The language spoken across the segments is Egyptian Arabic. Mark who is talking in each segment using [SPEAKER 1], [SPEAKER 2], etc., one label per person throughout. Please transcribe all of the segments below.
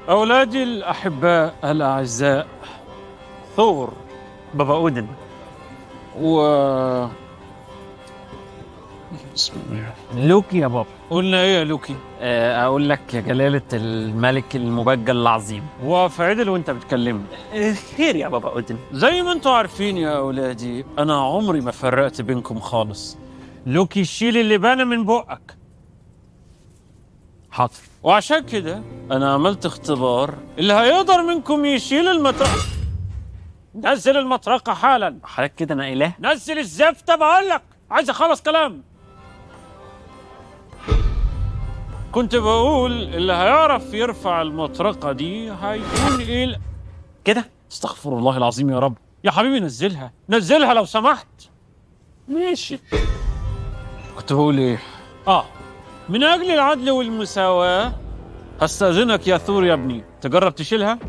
[SPEAKER 1] أولادي الأحباء الأعزاء ثور
[SPEAKER 2] بابا اودن
[SPEAKER 1] و بسم الله
[SPEAKER 2] لوكي يا بابا
[SPEAKER 1] قلنا إيه يا لوكي؟
[SPEAKER 2] آه، اقول لك يا جلاله الملك المبجل العظيم
[SPEAKER 1] وقف عدل وأنت بتكلمني
[SPEAKER 2] آه، خير يا بابا اودن
[SPEAKER 1] زي ما أنتوا عارفين يا أولادي أنا عمري ما فرقت بينكم خالص لوكي شيل اللبانة من بقك
[SPEAKER 2] حاضر
[SPEAKER 1] وعشان كده أنا عملت اختبار اللي هيقدر منكم يشيل المطرقة نزل المطرقة حالا
[SPEAKER 2] حضرتك كده انا اله
[SPEAKER 1] نزل الزفتة بقول لك عايز اخلص كلام كنت بقول اللي هيعرف يرفع المطرقة دي هيكون ايه ال-
[SPEAKER 2] كده
[SPEAKER 1] استغفر الله العظيم يا رب يا حبيبي نزلها نزلها لو سمحت
[SPEAKER 2] ماشي
[SPEAKER 1] كنت بقول ايه اه من اجل العدل والمساواة هستأذنك يا ثور يا ابني تجرب تشيلها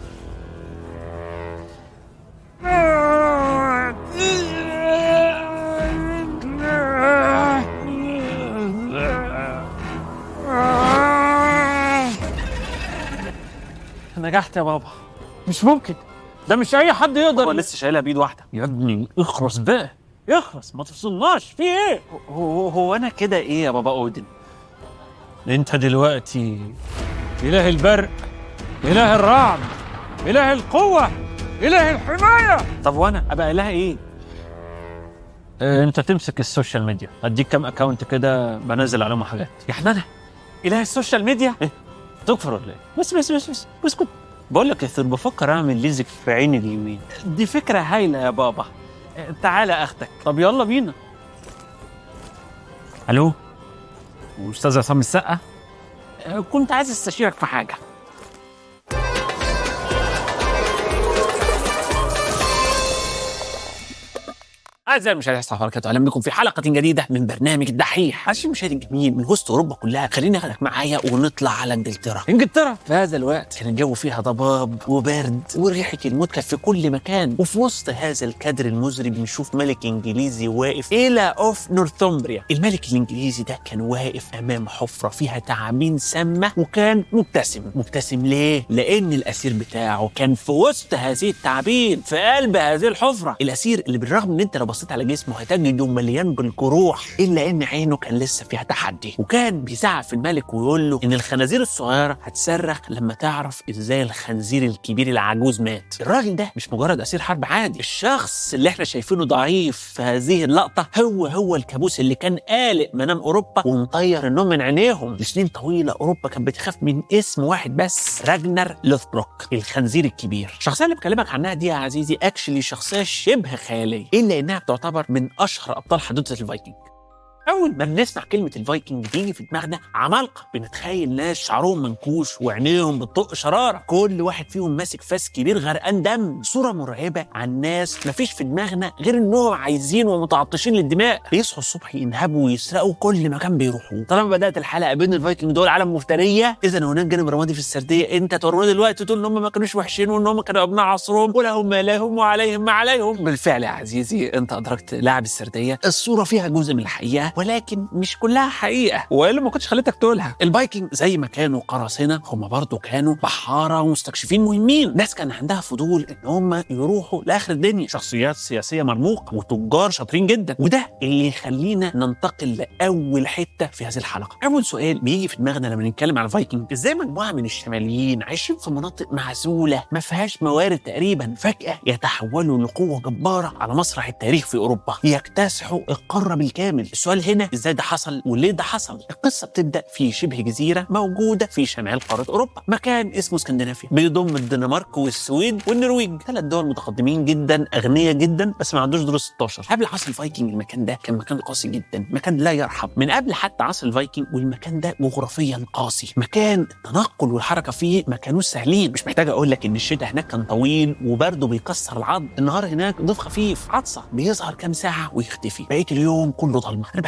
[SPEAKER 2] نجحت يا بابا
[SPEAKER 1] مش ممكن ده مش اي حد
[SPEAKER 2] هو
[SPEAKER 1] يقدر
[SPEAKER 2] لسه شايلها بايد واحده
[SPEAKER 1] يا ابني اخرس بقى اخرس ما تفصلناش في ايه
[SPEAKER 2] هو هو انا كده ايه يا بابا اودن
[SPEAKER 1] انت دلوقتي اله البرق اله الرعد اله القوه اله الحمايه
[SPEAKER 2] طب وانا ابقى لها ايه
[SPEAKER 1] اه انت تمسك السوشيال ميديا اديك كام اكونت كده بنزل عليهم حاجات
[SPEAKER 2] يعني انا اله السوشيال ميديا
[SPEAKER 1] تكفر ولا ايه
[SPEAKER 2] بس بس بس بس اسكت بقول لك يا ثور بفكر اعمل ليزك في عيني اليمين دي فكره هايله يا بابا آه، تعالى اخدك
[SPEAKER 1] طب يلا بينا
[SPEAKER 2] الو استاذ عصام السقا آه، كنت عايز استشيرك في حاجه أعزائي المشاهدين السلام عليكم أهلا بكم في حلقة جديدة من برنامج الدحيح عشان المشاهد الجميل من وسط أوروبا كلها خليني أخدك معايا ونطلع على إنجلترا إنجلترا في هذا الوقت كان الجو فيها ضباب وبرد وريحة الموت كانت في كل مكان وفي وسط هذا الكادر المزري بنشوف ملك إنجليزي واقف إلى أوف نورثومبريا الملك الإنجليزي ده كان واقف أمام حفرة فيها تعابين سامة وكان مبتسم مبتسم ليه؟ لأن الأسير بتاعه كان في وسط هذه التعابين في قلب هذه الحفرة الأسير اللي بالرغم إن أنت لو بصيت على جسمه هتجده مليان بالجروح إلا إن عينه كان لسه فيها تحدي وكان بيزعق في الملك ويقول له إن الخنازير الصغيرة هتصرخ لما تعرف إزاي الخنزير الكبير العجوز مات الراجل ده مش مجرد أسير حرب عادي الشخص اللي احنا شايفينه ضعيف في هذه اللقطة هو هو الكابوس اللي كان قالق منام أوروبا ومطير النوم من عينيهم لسنين طويلة أوروبا كانت بتخاف من اسم واحد بس راجنر لوثبروك الخنزير الكبير الشخصية اللي بكلمك عنها دي يا عزيزي اكشلي شخصية شبه خيالية إلا إنها بتعتبر من أشهر أبطال حدوثة الفايكنج أول ما بنسمع كلمة الفايكنج بيجي في دماغنا عمالقة بنتخيل ناس شعرهم منكوش وعينيهم بتطق شرارة كل واحد فيهم ماسك فاس كبير غرقان دم صورة مرعبة عن ناس مفيش في دماغنا غير إنهم عايزين ومتعطشين للدماء بيصحوا الصبح ينهبوا ويسرقوا كل مكان بيروحوه طالما بدأت الحلقة بين الفايكنج دول عالم مفترية إذا هناك جانب رمادي في السردية أنت توروني دلوقتي تقول إن هم ما كانوش وحشين وإن هم كانوا أبناء عصرهم ولهم ما لهم وعليهم ما عليهم بالفعل يا عزيزي أنت أدركت لاعب السردية الصورة فيها جزء من الحقيقة ولكن مش كلها حقيقة وإلا ما كنتش خليتك تقولها الفايكنج زي ما كانوا قراصنة هم برضو كانوا بحارة ومستكشفين مهمين ناس كان عندها فضول إن هم يروحوا لآخر الدنيا شخصيات سياسية مرموقة وتجار شاطرين جدا وده اللي يخلينا ننتقل لأول حتة في هذه الحلقة أول سؤال بيجي في دماغنا لما نتكلم عن الفايكنج إزاي مجموعة من الشماليين عايشين في مناطق معزولة ما فيهاش موارد تقريبا فجأة يتحولوا لقوة جبارة على مسرح التاريخ في أوروبا يكتسحوا القارة بالكامل السؤال هنا إزاي ده حصل وليه ده حصل القصة بتبدأ في شبه جزيرة موجودة في شمال قارة أوروبا مكان اسمه اسكندنافيا بيضم الدنمارك والسويد والنرويج ثلاث دول متقدمين جدا أغنياء جدا بس ما عندوش دروس 16 قبل عصر الفايكنج المكان ده كان مكان قاسي جدا مكان لا يرحم من قبل حتى عصر الفايكنج والمكان ده جغرافيا قاسي مكان التنقل والحركة فيه ما كانوش سهلين مش محتاج أقول لك إن الشتاء هناك كان طويل وبرده بيكسر العظم النهار هناك ضيف خفيف عطسة بيظهر كام ساعة ويختفي بقية اليوم كله ضلمة أنا بحس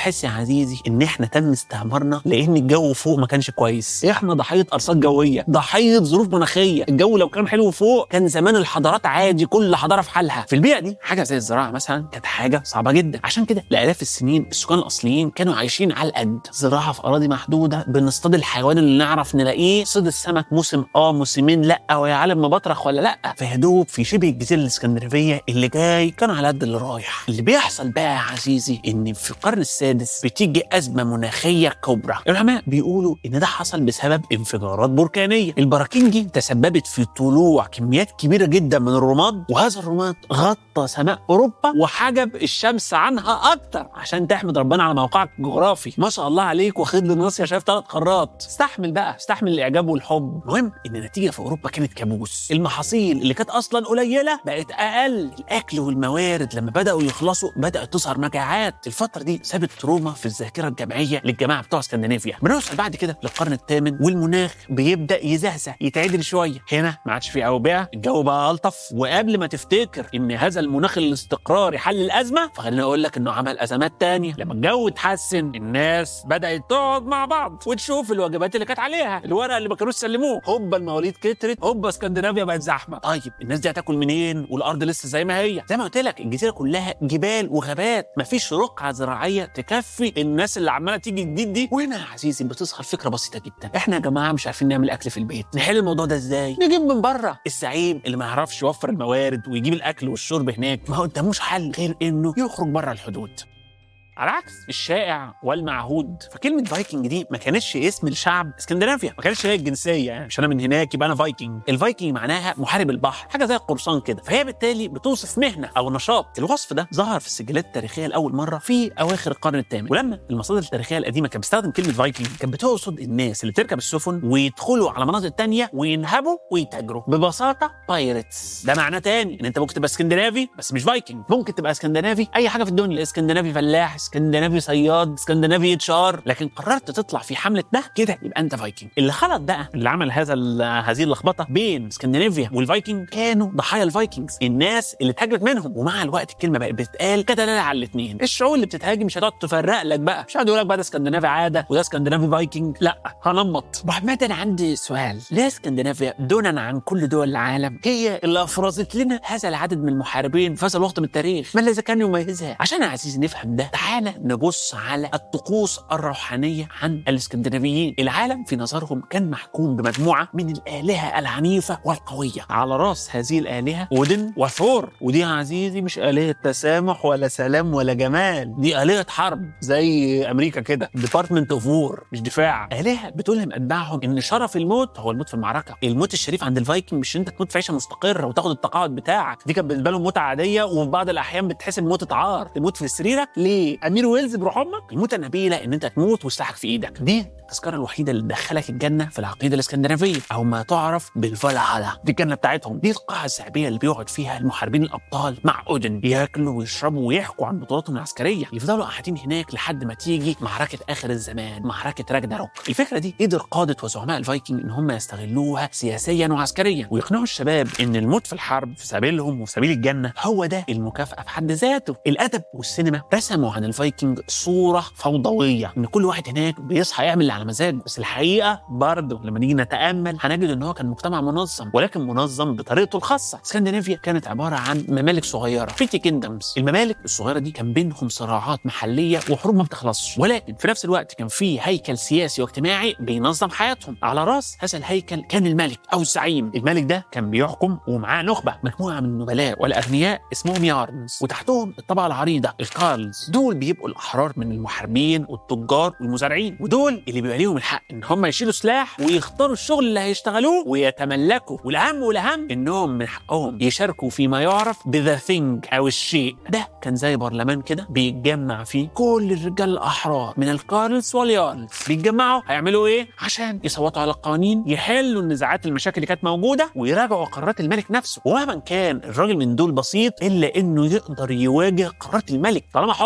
[SPEAKER 2] تحس يا عزيزي ان احنا تم استعمارنا لان الجو فوق ما كانش كويس احنا ضحيه ارصاد جويه ضحيه ظروف مناخيه الجو لو كان حلو فوق كان زمان الحضارات عادي كل حضاره في حالها في البيئه دي حاجه زي الزراعه مثلا كانت حاجه صعبه جدا عشان كده لالاف السنين السكان الاصليين كانوا عايشين على القد زراعه في اراضي محدوده بنصطاد الحيوان اللي نعرف نلاقيه صيد السمك موسم اه موسمين لا ويا عالم ما بطرخ ولا لا فيا دوب في شبه الجزيره الاسكندنافيه اللي جاي كان على قد اللي رايح اللي بيحصل بقى يا عزيزي ان في القرن السادس بتيجي ازمه مناخيه كبرى العلماء بيقولوا ان ده حصل بسبب انفجارات بركانيه البراكين دي تسببت في طلوع كميات كبيره جدا من الرماد وهذا الرماد غطى سماء اوروبا وحجب الشمس عنها اكتر عشان تحمد ربنا على موقعك الجغرافي ما شاء الله عليك واخد لي ناصيه شايف ثلاث قارات استحمل بقى استحمل الاعجاب والحب المهم ان النتيجه في اوروبا كانت كابوس المحاصيل اللي كانت اصلا قليله بقت اقل الاكل والموارد لما بداوا يخلصوا بدات تظهر مجاعات الفتره دي سابت تروما في الذاكره الجمعيه للجماعه بتوع اسكندنافيا بنوصل بعد كده للقرن الثامن والمناخ بيبدا يزهزه يتعدل شويه هنا ما عادش في اوبئه الجو بقى الطف وقبل ما تفتكر ان هذا المناخ الاستقراري حل الازمه فخليني اقول لك انه عمل ازمات تانية لما الجو اتحسن الناس بدات تقعد مع بعض وتشوف الواجبات اللي كانت عليها الورق اللي ما كانوش سلموه هوبا المواليد كترت هوبا اسكندنافيا بقت زحمه طيب الناس دي هتاكل منين والارض لسه زي ما هي زي ما قلت لك الجزيره كلها جبال وغابات مفيش رقعه زراعيه تكفي الناس اللي عماله تيجي جديد دي وهنا يا عزيزي بتظهر فكره بسيطه جدا احنا يا جماعه مش عارفين نعمل اكل في البيت نحل الموضوع ده ازاي نجيب من بره الزعيم اللي ما يعرفش يوفر الموارد ويجيب الاكل والشرب هناك ما قداموش حل غير انه يخرج بره الحدود على عكس الشائع والمعهود فكلمه فايكنج دي ما كانتش اسم الشعب اسكندنافيا ما كانتش هي الجنسيه يعني مش انا من هناك يبقى انا فايكنج الفايكنج معناها محارب البحر حاجه زي القرصان كده فهي بالتالي بتوصف مهنه او نشاط الوصف ده ظهر في السجلات التاريخيه لاول مره في اواخر القرن الثامن ولما المصادر التاريخيه القديمه كانت بتستخدم كلمه فايكنج كانت بتقصد الناس اللي تركب السفن ويدخلوا على مناطق تانية وينهبوا ويتاجروا ببساطه بايرتس ده معناه تاني ان انت ممكن تبقى اسكندنافي بس مش فايكنج ممكن تبقى اسكندنافي اي حاجه في الدنيا اسكندنافي فلاح اسكندنافي صياد اسكندنافي اتش ار لكن قررت تطلع في حمله ده كده يبقى انت فايكنج اللي خلط بقى اللي عمل هذا ال- هذه اللخبطه بين اسكندنافيا والفايكنج كانوا ضحايا الفايكنجز الناس اللي اتهاجمت منهم ومع الوقت الكلمه بقت بتتقال كدلاله على الاثنين الشعوب اللي بتتهاجم مش هتقعد تفرق لك بقى مش هقعد يقول لك بقى ده اسكندنافي عاده وده اسكندنافي فايكنج لا هنمط محمد انا عندي سؤال ليه اسكندنافيا دونا عن كل دول العالم هي اللي افرزت لنا هذا العدد من المحاربين في هذا الوقت من التاريخ ما الذي كان يميزها عشان يا عزيزي نفهم ده تعالى نبص على الطقوس الروحانيه عن الاسكندنافيين العالم في نظرهم كان محكوم بمجموعه من الالهه العنيفه والقويه على راس هذه الالهه اودن وثور ودي يا عزيزي مش الهه تسامح ولا سلام ولا جمال دي الهه حرب زي امريكا كده ديبارتمنت اوف وور مش دفاع الهه بتلهم اتباعهم ان شرف الموت هو الموت في المعركه الموت الشريف عند الفايكنج مش ان انت تموت في عيشه مستقره وتاخد التقاعد بتاعك دي كانت بالنسبه لهم موتة عاديه وفي بعض الاحيان بتحسب موتة عار تموت في سريرك ليه امير ويلز بروح امك الموتة النبيله ان انت تموت وسلاحك في ايدك دي التذكره الوحيده اللي تدخلك الجنه في العقيده الاسكندنافيه او ما تعرف بالفالهالا دي الجنه بتاعتهم دي القاعه الذهبيه اللي بيقعد فيها المحاربين الابطال مع اودن ياكلوا ويشربوا ويحكوا عن بطولاتهم العسكريه يفضلوا قاعدين هناك لحد ما تيجي معركه اخر الزمان معركه راجناروك الفكره دي قدر قاده وزعماء الفايكنج ان هم يستغلوها سياسيا وعسكريا ويقنعوا الشباب ان الموت في الحرب في سبيلهم وفي سبيل الجنه هو ده المكافاه في حد ذاته الادب والسينما رسموا عن الفايكنج صوره فوضويه ان كل واحد هناك بيصحى يعمل اللي على مزاجه بس الحقيقه برضه لما نيجي نتامل هنجد ان هو كان مجتمع منظم ولكن منظم بطريقته الخاصه اسكندنافيا كانت عباره عن ممالك صغيره بيتي كيندمز الممالك الصغيره دي كان بينهم صراعات محليه وحروب ما بتخلصش ولكن في نفس الوقت كان في هيكل سياسي واجتماعي بينظم حياتهم على راس هذا الهيكل كان الملك او الزعيم الملك ده كان بيحكم ومعاه نخبه مجموعه من النبلاء والاغنياء اسمهم يارنز وتحتهم الطبقه العريضه الكارلز دول بيبقوا الاحرار من المحاربين والتجار والمزارعين ودول اللي بيبقى ليهم الحق ان هم يشيلوا سلاح ويختاروا الشغل اللي هيشتغلوه ويتملكوا والاهم والاهم انهم من حقهم يشاركوا فيما يعرف بذا ثينج او الشيء ده كان زي برلمان كده بيتجمع فيه كل الرجال الاحرار من الكارلز واليارلز بيتجمعوا هيعملوا ايه عشان يصوتوا على القوانين يحلوا النزاعات المشاكل اللي كانت موجوده ويراجعوا قرارات الملك نفسه ومهما كان الراجل من دول بسيط الا انه يقدر يواجه قرارات الملك طالما حر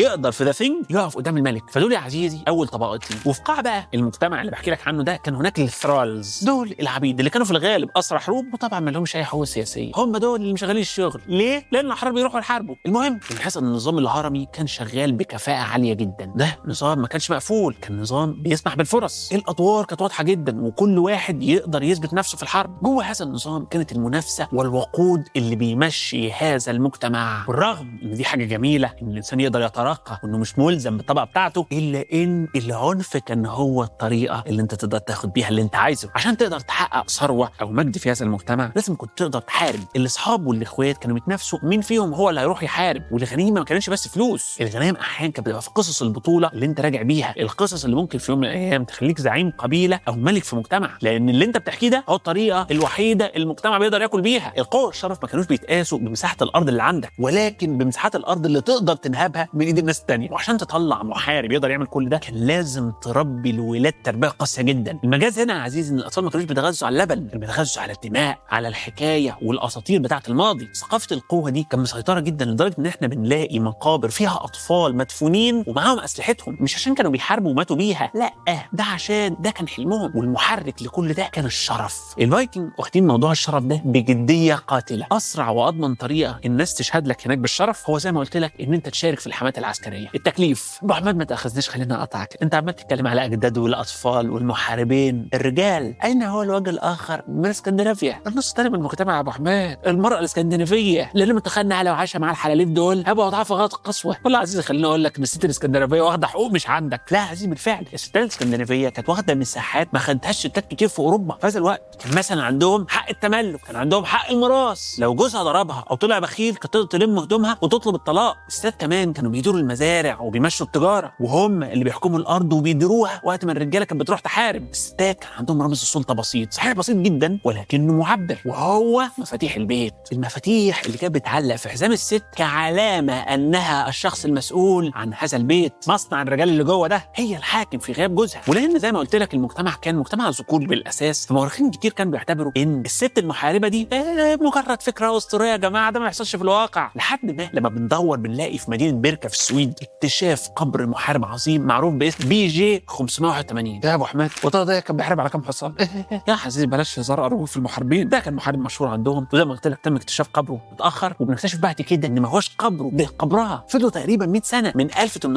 [SPEAKER 2] يقدر في ذا ثينج يقف قدام الملك فدول يا عزيزي اول طبقتين وفي قاع بقى المجتمع اللي بحكي لك عنه ده كان هناك الثرالز دول العبيد اللي كانوا في الغالب اسرى حروب وطبعا ما لهمش اي حقوق سياسيه هم دول اللي مشغلين الشغل ليه لان الاحرار بيروحوا يحاربوا المهم من حيث ان النظام الهرمي كان شغال بكفاءه عاليه جدا ده نظام ما كانش مقفول كان نظام بيسمح بالفرص الادوار كانت واضحه جدا وكل واحد يقدر يثبت نفسه في الحرب جوه هذا النظام كانت المنافسه والوقود اللي بيمشي هذا المجتمع بالرغم ان دي حاجه جميله ان الانسان يقدر يترقى وانه مش ملزم بالطبقه بتاعته الا ان العنف كان هو الطريقه اللي انت تقدر تاخد بيها اللي انت عايزه عشان تقدر تحقق ثروه او مجد في هذا المجتمع لازم كنت تقدر تحارب الاصحاب والاخوات كانوا بيتنافسوا مين فيهم هو اللي هيروح يحارب والغنيمه ما كانتش بس فلوس الغنائم احيانا كانت بتبقى في قصص البطوله اللي انت راجع بيها القصص اللي ممكن في يوم من الايام تخليك زعيم قبيله او ملك في مجتمع لان اللي انت بتحكيه ده هو الطريقه الوحيده المجتمع بيقدر ياكل بيها القوه والشرف ما كانوش بيتقاسوا بمساحه الارض اللي عندك ولكن بمساحات الارض اللي تقدر تنهبها من ايد الناس التانية وعشان تطلع محارب يقدر يعمل كل ده كان لازم تربي الولاد تربيه قاسيه جدا المجاز هنا يا عزيزي ان الاطفال ما كانوش بيتغذوا على اللبن كانوا بيتغذوا على الدماء على الحكايه والاساطير بتاعه الماضي ثقافه القوه دي كانت مسيطره جدا لدرجه ان احنا بنلاقي مقابر فيها اطفال مدفونين ومعاهم اسلحتهم مش عشان كانوا بيحاربوا وماتوا بيها لا ده عشان ده كان حلمهم والمحرك لكل ده كان الشرف الفايكنج واخدين موضوع الشرف ده بجديه قاتله اسرع واضمن طريقه الناس تشهد لك هناك بالشرف هو زي ما قلت لك ان انت تشارك في الحملات العسكريه التكليف ابو احمد ما تاخذنيش خلينا اقطعك انت عمال تتكلم على اجداد والاطفال والمحاربين الرجال اين هو الوجه الاخر من اسكندنافيا النص الثاني من المجتمع يا ابو حماد المراه الاسكندنافيه اللي لما تخنى على وعاشه مع الحلالين دول هيبقى وضعها في غايه القسوه والله عزيزي خليني اقول لك ان الست الاسكندنافيه واخده حقوق مش عندك لا يا عزيزي بالفعل الستات الاسكندنافيه كانت واخده مساحات ما خدتهاش ستات كتير في اوروبا في هذا الوقت كان مثلا عندهم حق التملك كان عندهم حق الميراث لو جوزها ضربها او طلع بخيل كانت تقدر تلم هدومها وتطلب الطلاق الستات كمان كانوا بيديروا المزارع وبيمشوا التجاره وهم اللي بيحكموا الارض وبيديروها وقت ما الرجاله كانت بتروح تحارب الستات كان عندهم رمز السلطه بسيط صحيح بسيط جدا ولكنه معبر وهو مفاتيح البيت المفاتيح اللي كانت بتعلق في حزام الست كعلامه انها الشخص المسؤول عن هذا البيت مصنع الرجال اللي جوه ده هي الحاكم في غياب جوزها ولان زي ما قلت لك المجتمع كان مجتمع ذكوري بالاساس فمؤرخين كتير كانوا بيعتبروا ان الست المحاربه دي آه، مجرد فكره اسطوريه يا جماعه ده ما يحصلش في الواقع لحد ما لما بندور بنلاقي في مدينه بيركا في السويد اكتشاف قبر محارب عظيم معروف باسم بي جي 581 يا ابو حماد وطه ده كان بيحارب على كام حصان يا عزيزي بلاش هزار ارجوك في المحاربين ده كان محارب مشهور عندهم وزي ما قلت لك تم اكتشاف قبره متاخر وبنكتشف بعد كده ان ما هوش قبره ده قبرها فضلوا تقريبا 100 سنه من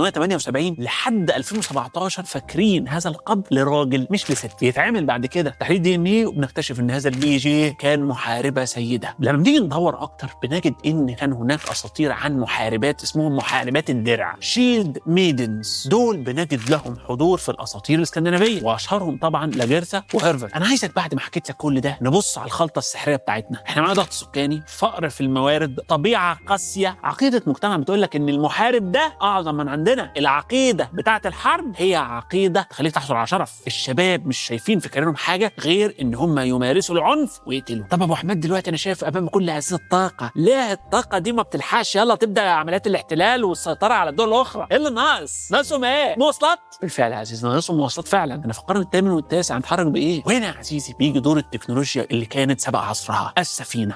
[SPEAKER 2] 1878 لحد 2017 فاكرين هذا القبر لراجل مش لست بيتعمل بعد كده تحليل دي ان ايه وبنكتشف ان هذا البي جي كان محاربه سيده لما بنيجي ندور اكتر بنجد ان كان هناك اساطير عن محاربات اسمهم محاربات الدرع شيلد ميدنز دول بنجد لهم حضور في الاساطير الاسكندنافيه واشهرهم طبعا لاجيرثا وهيرفل انا عايزك بعد ما حكيت لك كل ده نبص على الخلطه السحريه بتاعتنا احنا معانا ضغط سكاني فقر في الموارد طبيعه قاسيه عقيده مجتمع بتقول لك ان المحارب ده اعظم من عندنا العقيده بتاعه الحرب هي عقيده تخليك تحصل على شرف الشباب مش شايفين في كاريرهم حاجه غير ان هم يمارسوا العنف ويقتلوا طب ابو حماد دلوقتي انا شايف امام كل هذه الطاقه ليه الطاقه دي ما بتلحقش يلا تبدا عمليات الاحتلال والسيطره على الدول الاخرى ايه اللي ناقص ناقصهم ايه مواصلات بالفعل يا عزيزي ناقصهم مواصلات فعلا انا في القرن الثامن والتاسع هنتحرك بايه وهنا يا عزيزي بيجي دور التكنولوجيا اللي كانت سبق عصرها السفينه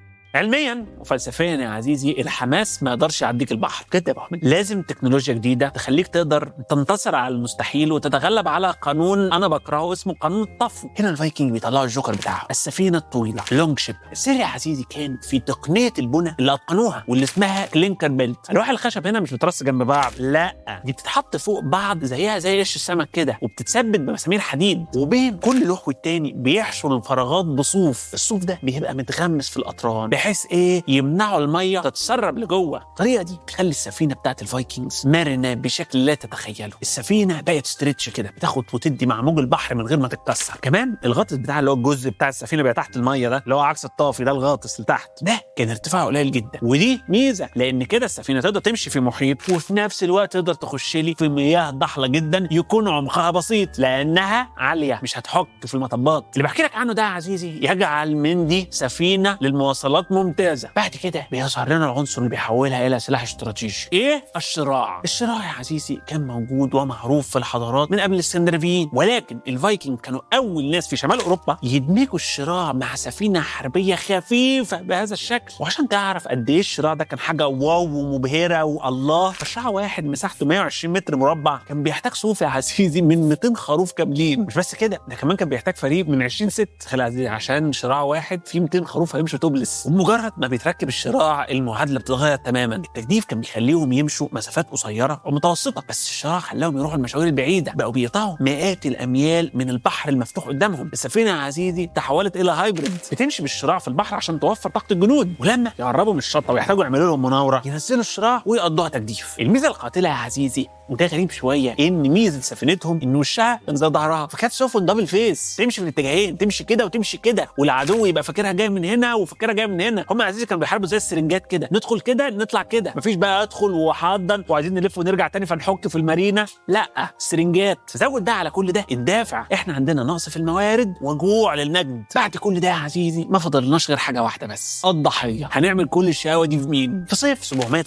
[SPEAKER 2] علميا وفلسفيا يا عزيزي الحماس ما يقدرش يعديك البحر كده يا ابو حميد لازم تكنولوجيا جديده تخليك تقدر تنتصر على المستحيل وتتغلب على قانون انا بكرهه اسمه قانون الطفو هنا الفايكنج بيطلعوا الجوكر بتاعه السفينه الطويله لونج شيب السر يا عزيزي كان في تقنيه البناء اللي اتقنوها واللي اسمها كلينكر بيلت الواح الخشب هنا مش بترص جنب بعض لا دي بتتحط فوق بعض زيها زي قش السمك كده وبتتثبت بمسامير حديد وبين كل لوح والتاني بيحشر الفراغات بصوف الصوف ده بيبقى متغمس في الاطران بحيث ايه يمنعوا الميه تتسرب لجوه الطريقه دي بتخلي السفينه بتاعت الفايكنجز مرنه بشكل لا تتخيله السفينه بقت ستريتش كده بتاخد وتدي مع موج البحر من غير ما تتكسر كمان الغطس بتاع اللي هو الجزء بتاع السفينه بقى تحت الميه ده اللي هو عكس الطافي ده الغاطس اللي تحت ده كان ارتفاعه قليل جدا ودي ميزه لان كده السفينه تقدر تمشي في محيط وفي نفس الوقت تقدر تخش لي في مياه ضحله جدا يكون عمقها بسيط لانها عاليه مش هتحك في المطبات اللي بحكي لك عنه ده يا عزيزي يجعل من دي سفينه للمواصلات خطوات ممتازه بعد كده بيظهر لنا العنصر اللي بيحولها الى سلاح استراتيجي ايه الشراع الشراع يا عزيزي كان موجود ومعروف في الحضارات من قبل الاسكندنافيين ولكن الفايكنج كانوا اول ناس في شمال اوروبا يدمجوا الشراع مع سفينه حربيه خفيفه بهذا الشكل وعشان تعرف قد ايه الشراع ده كان حاجه واو ومبهره والله فشراع واحد مساحته 120 متر مربع كان بيحتاج صوف يا عزيزي من 200 خروف كاملين مش بس كده ده كمان كان بيحتاج فريق من 20 ست خلي عزيزي عشان شراع واحد فيه 200 خروف هيمشوا توبلس ومجرد ما بيتركب الشراع المعادله بتتغير تماما التجديف كان بيخليهم يمشوا مسافات قصيره ومتوسطه بس الشراع خلاهم يروحوا المشاوير البعيده بقوا بيقطعوا مئات الاميال من البحر المفتوح قدامهم السفينه يا عزيزي تحولت الى هايبريد بتمشي بالشراع في البحر عشان توفر طاقه الجنود ولما يقربوا من الشط ويحتاجوا يعملوا لهم مناوره ينزلوا الشراع ويقضوها تجديف الميزه القاتله يا عزيزي وده غريب شويه ان ميزه سفينتهم ان وشها كان زي ظهرها فكانت سفن دبل فيس تمشي في الاتجاهين تمشي كده وتمشي كده والعدو يبقى فاكرها جايه من هنا وفاكرها جايه من هنا هم يا عزيزي كانوا بيحاربوا زي السرنجات كده ندخل كده نطلع كده مفيش بقى ادخل وحضن وعايزين نلف ونرجع تاني فنحك في المارينا لا سرنجات زود ده على كل ده الدافع احنا عندنا نقص في الموارد وجوع للنجد بعد كل ده يا عزيزي ما فضلناش غير حاجه واحده بس الضحيه هنعمل كل الشقاوه دي في مين في صيف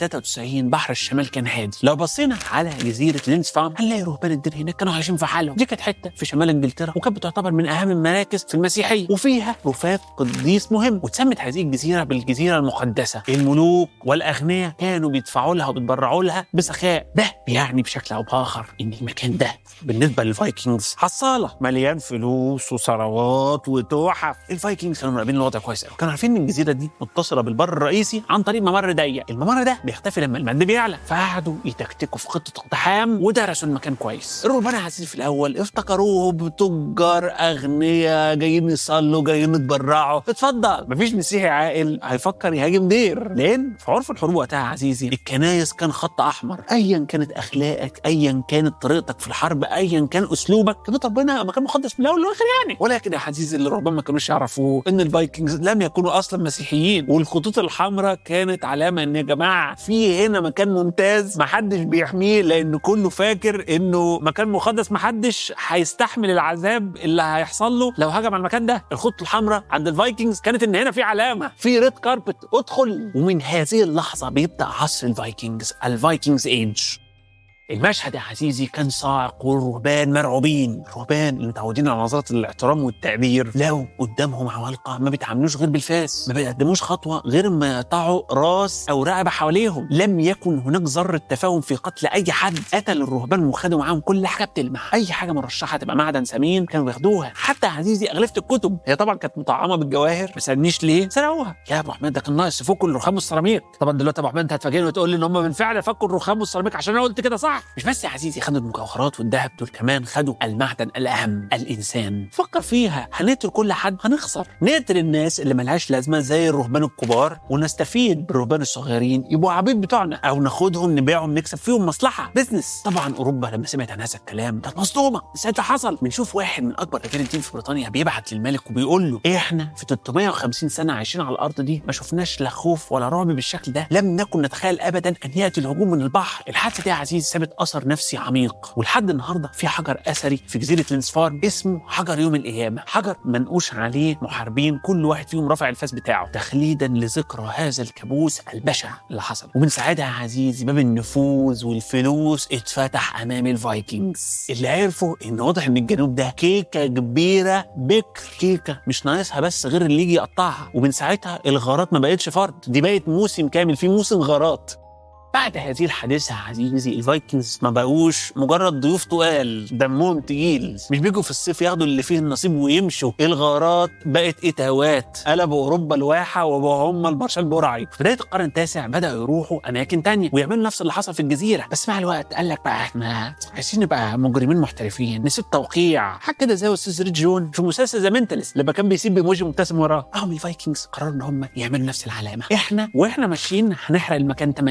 [SPEAKER 2] 793 بحر الشمال كان هادي لو بصينا على جزيره لينس فام هنلاقي رهبان الدير هناك كانوا عايشين في حالهم دي كانت حته في شمال انجلترا وكانت بتعتبر من اهم المراكز في المسيحيه وفيها رفات قديس مهم واتسمت هذه الجزيره بالجزيره المقدسه الملوك والاغنياء كانوا بيدفعوا لها وبيتبرعوا لها بسخاء ده يعني بشكل او باخر ان المكان ده بالنسبه للفايكنجز حصاله مليان فلوس وثروات وتحف الفايكنجز كانوا مراقبين الوضع كويس قوي كانوا عارفين ان الجزيره دي متصله بالبر الرئيسي عن طريق ممر ضيق الممر ده بيختفي لما المد بيعلى فقعدوا يتكتكوا في خطه اقتحام ودرسوا المكان كويس الرهبان عزيز في الاول افتكروهم تجار اغنياء جايين يصلوا جايين يتبرعوا اتفضل مفيش مسيحي عاقل هيفكر يهاجم دير لان في عرف الحروب وقتها يا عزيزي الكنايس كان خط احمر ايا كانت اخلاقك ايا كانت طريقتك في الحرب ايا كان اسلوبك كان ربنا مكان مقدس من الاول والاخر يعني ولكن يا عزيزي اللي ربما ما كانوش يعرفوه ان الفايكنجز لم يكونوا اصلا مسيحيين والخطوط الحمراء كانت علامه ان يا جماعه في هنا مكان ممتاز محدش بيحميه لان كله فاكر انه مكان مقدس محدش هيستحمل العذاب اللي هيحصل له لو هجم على المكان ده الخطوط الحمراء عند الفايكنجز كانت ان هنا في علامه في ريد كاربت ادخل ومن هذه اللحظه بيبدا عصر الفايكنجز الفايكنجز ايج المشهد يا عزيزي كان صاعق والرهبان مرعوبين الرهبان اللي متعودين على نظرات الاحترام والتقدير لو قدامهم عوالقه ما بيتعاملوش غير بالفاس ما بيقدموش خطوه غير ما يقطعوا راس او رقبه حواليهم لم يكن هناك ذره تفاهم في قتل اي حد قتل الرهبان وخدوا معاهم كل حاجه بتلمع اي حاجه مرشحه تبقى معدن ثمين كانوا بياخدوها حتى يا عزيزي اغلفه الكتب هي طبعا كانت مطعمه بالجواهر ما سالنيش ليه سرقوها يا ابو حميد ده كان ناقص يفكوا الرخام والسيراميك طبعا دلوقتي يا ابو حميد انت هتفاجئني وتقول لي ان هم بالفعل فكوا الرخام والسيراميك عشان انا قلت كده صح مش بس يا عزيزي خدوا المجوهرات والذهب دول كمان خدوا المعدن الاهم الانسان فكر فيها هنقتل كل حد هنخسر نقتل الناس اللي ملهاش لازمه زي الرهبان الكبار ونستفيد بالرهبان الصغيرين يبقوا عبيد بتوعنا او ناخدهم نبيعهم نكسب فيهم مصلحه بزنس طبعا اوروبا لما سمعت عن هذا الكلام كانت مصدومه ساعتها حصل بنشوف واحد من اكبر رجال الدين في بريطانيا بيبعت للملك وبيقول له احنا في 350 سنه عايشين على الارض دي ما شفناش لا خوف ولا رعب بالشكل ده لم نكن نتخيل ابدا ان ياتي الهجوم من البحر الحادثه دي يا عزيزي سابت اثر نفسي عميق ولحد النهارده في حجر اثري في جزيره لينسفارم اسمه حجر يوم القيامه حجر منقوش عليه محاربين كل واحد فيهم رافع الفاس بتاعه تخليدا لذكرى هذا الكابوس البشع اللي حصل ومن ساعتها يا عزيزي باب النفوذ والفلوس اتفتح امام الفايكنجز اللي عرفوا ان واضح ان الجنوب ده كيكه كبيره بكر كيكه مش ناقصها بس غير اللي يجي يقطعها ومن ساعتها الغارات ما بقتش فرد دي بقت موسم كامل في موسم غارات بعد هذه الحادثة يا عزيزي الفايكنجز ما بقوش مجرد ضيوف تقال دمهم تقيل مش بيجوا في الصيف ياخدوا اللي فيه النصيب ويمشوا الغارات بقت اتاوات قلبوا اوروبا الواحة وبقوا هم المارشال بورعي في بداية القرن التاسع بدأوا يروحوا أماكن تانية ويعملوا نفس اللي حصل في الجزيرة بس مع الوقت قال لك بقى احنا عايزين نبقى مجرمين محترفين نسيب توقيع حاجة كده زي أستاذ ريد جون في مسلسل ذا مينتالست لما كان بيسيب ايموجي مبتسم وراه هم الفايكنجز قرروا ان هم يعملوا نفس العلامة احنا واحنا ماشيين هنحرق المكان تماما بحيث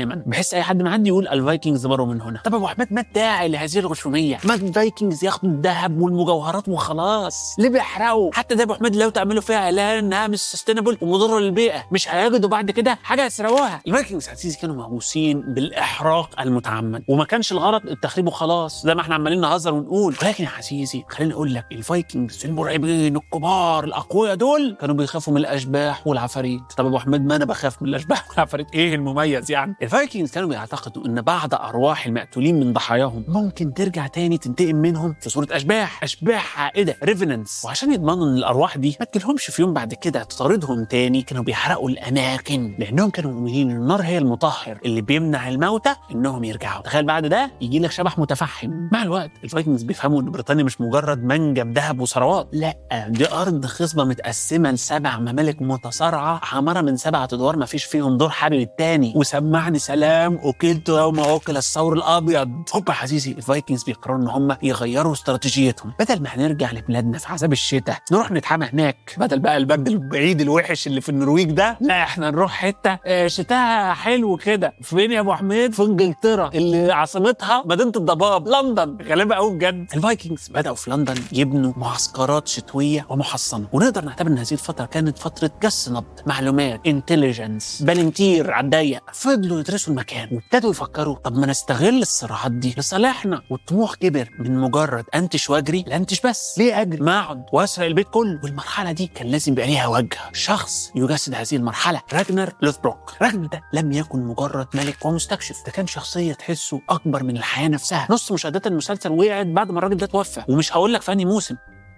[SPEAKER 2] بس اي حد معدي يقول الفايكنجز مروا من هنا طب ابو حميد ما الداعي لهذه الغشوميه ما الفايكنجز ياخدوا الذهب والمجوهرات وخلاص ليه بيحرقوا حتى ده ابو حميد لو تعملوا فيها اعلان انها مش سستينبل ومضره للبيئه مش هيجدوا بعد كده حاجه يسرقوها الفايكنجز عزيزي كانوا مهووسين بالاحراق المتعمد وما كانش الغرض التخريب وخلاص زي ما احنا عمالين نهزر ونقول ولكن يا عزيزي خليني اقول لك الفايكنجز المرعبين الكبار الاقوياء دول كانوا بيخافوا من الاشباح والعفاريت طب ابو حميد ما انا بخاف من الاشباح والعفاريت ايه المميز يعني الفايكنجز كانوا بيعتقدوا ان بعض ارواح المقتولين من ضحاياهم ممكن ترجع تاني تنتقم منهم في صوره اشباح اشباح عائده ريفننس وعشان يضمنوا ان الارواح دي ما تجيلهمش في يوم بعد كده تطاردهم تاني كانوا بيحرقوا الاماكن لانهم كانوا مؤمنين ان النار هي المطهر اللي بيمنع الموتى انهم يرجعوا تخيل بعد ده يجي لك شبح متفحم مع الوقت الفايكنجز بيفهموا ان بريطانيا مش مجرد منجم ذهب وثروات لا دي ارض خصبه متقسمه لسبع ممالك متصارعه عماره من سبعه ادوار ما فيش فيهم دور حابب التاني وسمعني سلام اكلت يوم اكل الثور الابيض هوب يا عزيزي الفايكنجز بيقرروا ان هم يغيروا استراتيجيتهم بدل ما هنرجع لبلادنا في عذاب الشتاء نروح نتحمى هناك بدل بقى البرد البعيد الوحش اللي في النرويج ده لا احنا نروح حته آه، شتاها حلو كده فين يا ابو حميد في انجلترا اللي عاصمتها مدينه الضباب لندن غالبا قوي بجد الفايكنجز بداوا في لندن يبنوا معسكرات شتويه ومحصنه ونقدر نعتبر ان هذه الفتره كانت فتره جس نبض معلومات انتليجنس بالنتير على الضيق فضلوا يدرسوا المكان وابتدوا يفكروا طب ما نستغل الصراعات دي لصالحنا والطموح كبر من مجرد انتش واجري لانتش بس ليه اجري ما اقعد واسرق البيت كله والمرحله دي كان لازم يبقى ليها وجه شخص يجسد هذه المرحله راجنر لوثبروك راجنر ده لم يكن مجرد ملك ومستكشف ده كان شخصيه تحسه اكبر من الحياه نفسها نص مشاهدات المسلسل وقعت بعد ما الراجل ده توفى ومش هقول لك في انهي موسم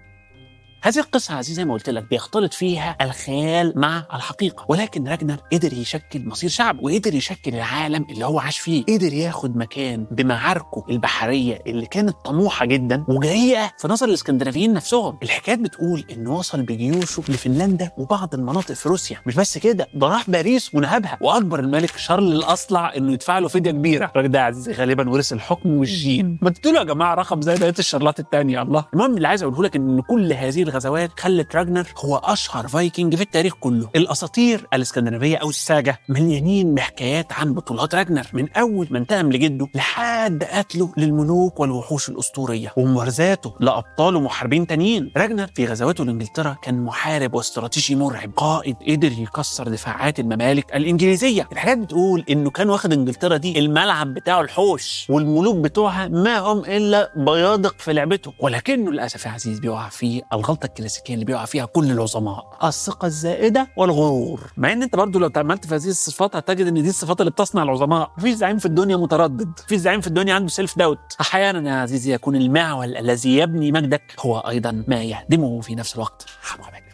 [SPEAKER 2] هذه القصة عزيزي زي ما قلت لك بيختلط فيها الخيال مع الحقيقة ولكن راجنر قدر يشكل مصير شعب وقدر يشكل العالم اللي هو عاش فيه قدر ياخد مكان بمعاركه البحرية اللي كانت طموحة جدا وجريئة في نظر الاسكندنافيين نفسهم الحكايات بتقول انه وصل بجيوشه لفنلندا وبعض المناطق في روسيا مش بس كده ده راح باريس ونهبها واجبر الملك شارل الاصلع انه يدفع له فدية كبيرة الراجل ده يا عزيزي غالبا ورث الحكم والجين ما تقولوا يا جماعة رقم زي بقية الشارلات التانية الله المهم اللي عايز اقوله لك ان كل هذه الغزوات خلت راجنر هو اشهر فايكنج في التاريخ كله الاساطير الاسكندنافيه او الساجه مليانين بحكايات عن بطولات راجنر من اول ما انتقم لجده لحد قتله للملوك والوحوش الاسطوريه ومبارزاته لابطال ومحاربين تانيين راجنر في غزواته لانجلترا كان محارب واستراتيجي مرعب قائد قدر يكسر دفاعات الممالك الانجليزيه الحاجات بتقول انه كان واخد انجلترا دي الملعب بتاعه الحوش والملوك بتوعها ما هم الا بيادق في لعبته ولكنه للاسف يا عزيز بيقع في الغلطه الكلاسيكيه اللي بيقع فيها كل العظماء الثقه الزائده والغرور مع ان انت برضو لو تاملت في هذه الصفات هتجد ان دي الصفات اللي بتصنع العظماء مفيش زعيم في الدنيا متردد مفيش زعيم في الدنيا عنده سيلف داوت احيانا يا عزيزي يكون المعول الذي يبني مجدك هو ايضا ما يهدمه في نفس الوقت حمامك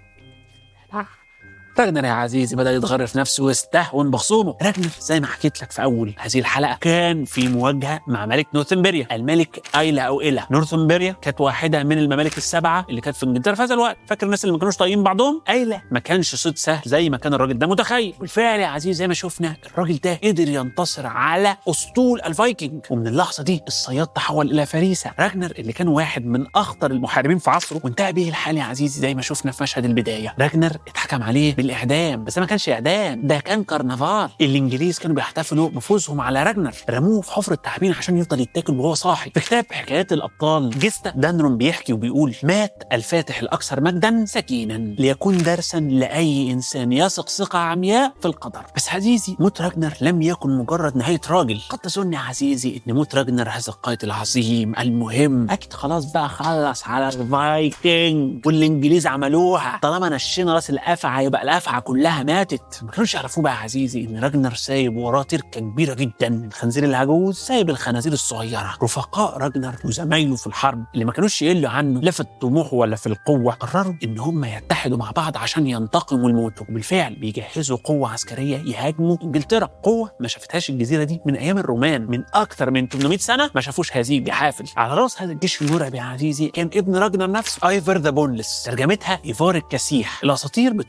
[SPEAKER 2] راجنر يا عزيزي بدا يتغرر في نفسه ويستهون بخصومه راجنر زي ما حكيت لك في اول هذه الحلقه كان في مواجهه مع ملك نورثمبريا الملك ايلا او ايلا نورثمبريا كانت واحده من الممالك السبعه اللي كانت في انجلترا في هذا الوقت فاكر الناس اللي ما كانوش طايقين بعضهم ايلا ما كانش صيد سهل زي ما كان الراجل ده متخيل بالفعل يا عزيزي زي ما شفنا الراجل ده قدر ينتصر على اسطول الفايكنج ومن اللحظه دي الصياد تحول الى فريسه راجنر اللي كان واحد من اخطر المحاربين في عصره وانتهى به الحال يا عزيزي زي ما شفنا في مشهد البدايه راجنر اتحكم عليه بالاعدام بس ما كانش اعدام ده كان كرنفال الانجليز كانوا بيحتفلوا بفوزهم على راجنر رموه في حفره تعابين عشان يفضل يتاكل وهو صاحي في كتاب حكايات الابطال جيستا دانرون بيحكي وبيقول مات الفاتح الاكثر مجدا سكينا ليكون درسا لاي انسان يثق ثقه عمياء في القدر بس عزيزي موت راجنر لم يكن مجرد نهايه راجل قد تظن يا عزيزي ان موت راجنر هذا القائد العظيم المهم اكيد خلاص بقى خلص على الفايكنج والانجليز عملوها طالما نشينا راس الافعى يبقى الافعى كلها ماتت ما كانوش يعرفوه بقى يا عزيزي ان راجنر سايب وراه تركه كبيره جدا الخنزير العجوز سايب الخنازير الصغيره رفقاء راجنر وزمايله في الحرب اللي ما كانوش يقلوا عنه لا في الطموح ولا في القوه قرروا ان هم يتحدوا مع بعض عشان ينتقموا الموت وبالفعل بيجهزوا قوه عسكريه يهاجموا انجلترا قوه ما شافتهاش الجزيره دي من ايام الرومان من اكثر من 800 سنه ما شافوش هذه الجحافل على راس هذا الجيش المرعب يا عزيزي كان ابن راجنر نفسه ايفر ذا بونلس ترجمتها ايفار الكسيح الاساطير بتقول ان